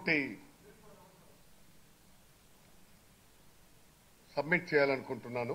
ఇంకొకటి సబ్మిట్ చేయాలనుకుంటున్నాను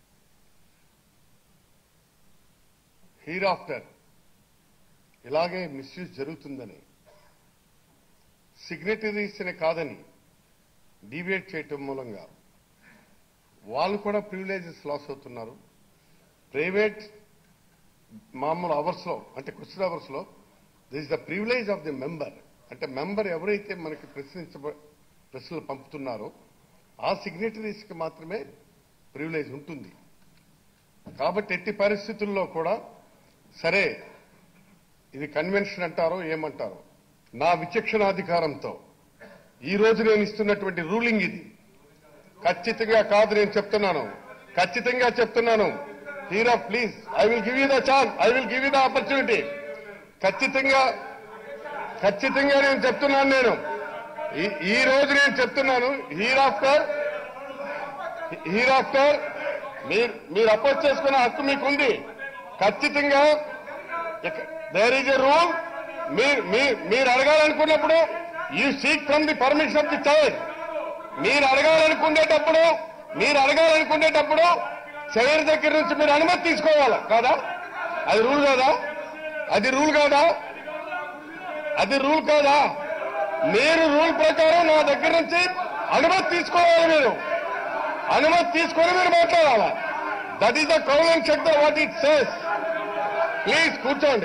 here after ఇలాగే మిస్యూజ్ జరుగుతుందని సిగ్నేటరీస్ని కాదని డివేట్ చేయటం మూలంగా వాళ్ళు కూడా ప్రివిలేజెస్ లాస్ అవుతున్నారు ప్రైవేట్ మామూలు అవర్స్ లో అంటే క్వశ్చన్ అవర్స్ లో this the privilege of the member అంటే మెంబర్ ఎవరైతే మనకి ప్రశ్నించ ప్రశ్నలు పంపుతున్నారో ఆ సిగ్నేటరీస్ కి మాత్రమే ప్రివిలేజ్ ఉంటుంది కాబట్టి ఎట్టి పరిస్థితుల్లో కూడా సరే ఇది కన్వెన్షన్ అంటారో ఏమంటారో నా విచక్షణాధికారంతో ఈ రోజు నేను ఇస్తున్నటువంటి రూలింగ్ ఇది ఖచ్చితంగా కాదు నేను చెప్తున్నాను ఖచ్చితంగా చెప్తున్నాను hero please I will give you the chance I will give you the opportunity ఖచ్చితంగా ఖచ్చితంగా నేను చెప్తున్నాను నేను ఈ- ఈ రోజు నేను చెప్తున్నాను హీర్ ఆఫ్టర్ హీర్ ఆఫ్టర్ మీరు మీరు అపోజ్ చేసుకునే హక్కు మీకుంది ఖచ్చితంగా దేర్ ఈజ్ ఎ రూల్ మీరు మీ- మీరు అడగాలనుకున్నప్పుడు you seek from the permission of the chair మీరు అడగాలనుకునేటప్పుడు మీరు అడగాలనుకునేటప్పుడు చైర్ దగ్గర నుంచి మీరు అనుమతి తీసుకోవాలి కాదా అది రూల్ కాదా అది రూల్ కాదా అది రూల్ కాదా మీరు రూల్ ప్రకారం నా దగ్గర నుంచి అనుమతి తీసుకోవాలి మీరు అనుమతి తీసుకొని మీరు మాట్లాడాలా that is the count check the what it says please కూర్చోండి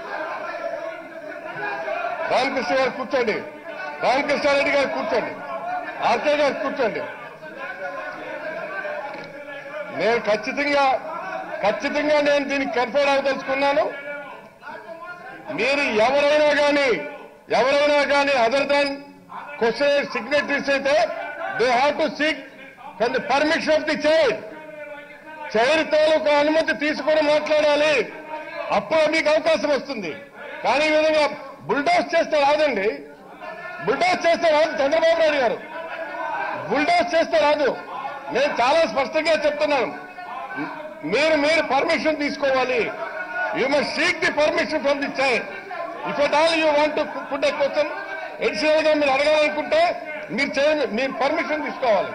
రామకృష్ణ గారు కూర్చోండి రామకృష్ణారెడ్డి గారు కూర్చోండి ఆర్కే గారు కూర్చోండి నేను ఖచ్చితంగా ఖచ్చితంగా నేను దీనికి కన్ఫర్డ్ అవ్వదలుచుకున్నాను మీరు ఎవరైనా కానీ ఎవరైనా కానీ అదర్ దాన్ క్వశ్చన్ సిగ్నేటరీస్ అయితే they have to seek from the permission of the chair chair తాలూకా అనుమతి తీసుకొని మాట్లాడాలి అప్పుడు మీకు అవకాశం వస్తుంది కానీ ఈ విధంగా బుల్డోస్ చేస్తే రాదండి బుల్డోస్ చేస్తే రాదు చంద్రబాబు నాయుడు గారు బుల్డోస్ చేస్తే రాదు నేను చాలా స్పష్టంగా చెప్తున్నాను మీరు మీరు పర్మిషన్ తీసుకోవాలి you must seek the permission from the chair if at all you want to put a question additional గా మీరు అడగాలనుకుంటే మీరు చేయండి మీరు పర్మిషన్ తీసుకోవాలి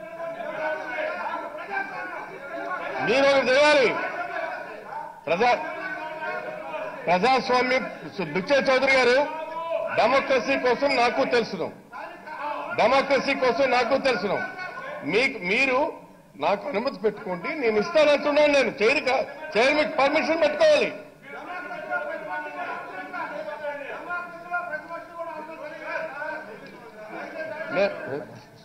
మీరు ఒకటి చేయాలి ప్రజా ప్రజాస్వామ్యం దుచ్చే చౌదరి గారు డెమోక్రసీ కోసం నాకు తెలుసును డెమోక్రసీ కోసం నాకు తెలుసును మీకు మీరు నాకు అనుమతి పెట్టుకోండి నేను ఇస్తానంటున్నాను నేను చైర్ కా- చైర్ మీకు పర్మిషన్ పెట్టుకోవాలి నే-